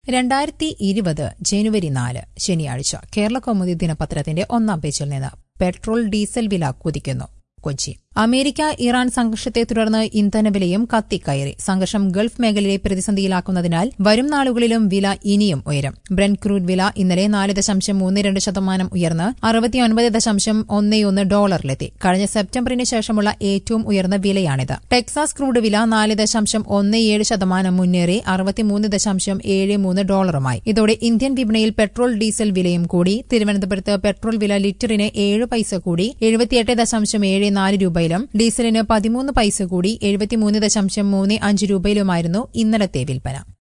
രണ്ടായിരത്തി ഇരുപത് ജനുവരി നാല് ശനിയാഴ്ച കേരള കൗമുദി ദിനപത്രത്തിന്റെ ഒന്നാം പേജിൽ നിന്ന് പെട്രോൾ ഡീസൽ വില കുതിക്കുന്നു കൊച്ചി അമേരിക്ക ഇറാൻ സംഘർഷത്തെ തുടർന്ന് ഇന്ധനവിലയും കത്തിക്കയറി സംഘർഷം ഗൾഫ് മേഖലയെ പ്രതിസന്ധിയിലാക്കുന്നതിനാൽ വരും നാളുകളിലും വില ഇനിയും ഉയരും ബ്രൻ ക്രൂഡ് വില ഇന്നലെ നാല് ദശാംശം മൂന്ന് രണ്ട് ശതമാനം ഉയർന്ന് അറുപത്തിയൊൻപത് ദശാംശം ഒന്ന് ഒന്ന് ഡോളറിലെത്തി കഴിഞ്ഞ സെപ്റ്റംബറിന് ശേഷമുള്ള ഏറ്റവും ഉയർന്ന വിലയാണിത് ടെക്സാസ് ക്രൂഡ് വില നാല് ദശാംശം ഒന്ന് ഏഴ് ശതമാനം മുന്നേറി അറുപത്തിമൂന്ന് ദശാംശം ഏഴ് മൂന്ന് ഡോളറുമായി ഇതോടെ ഇന്ത്യൻ വിപണിയിൽ പെട്രോൾ ഡീസൽ വിലയും കൂടി തിരുവനന്തപുരത്ത് പെട്രോൾ വില ലിറ്ററിന് ഏഴ് പൈസ കൂടി എഴുപത്തിയെട്ട് ദശാംശം ഏഴ് നാല് രൂപയിലും ഡീസലിന് പതിമൂന്ന് പൈസ കൂടി എഴുപത്തിമൂന്ന് ദശാംശം മൂന്ന് അഞ്ച് രൂപയിലുമായിരുന്നു ഇന്നലത്തെ വിൽപ്പന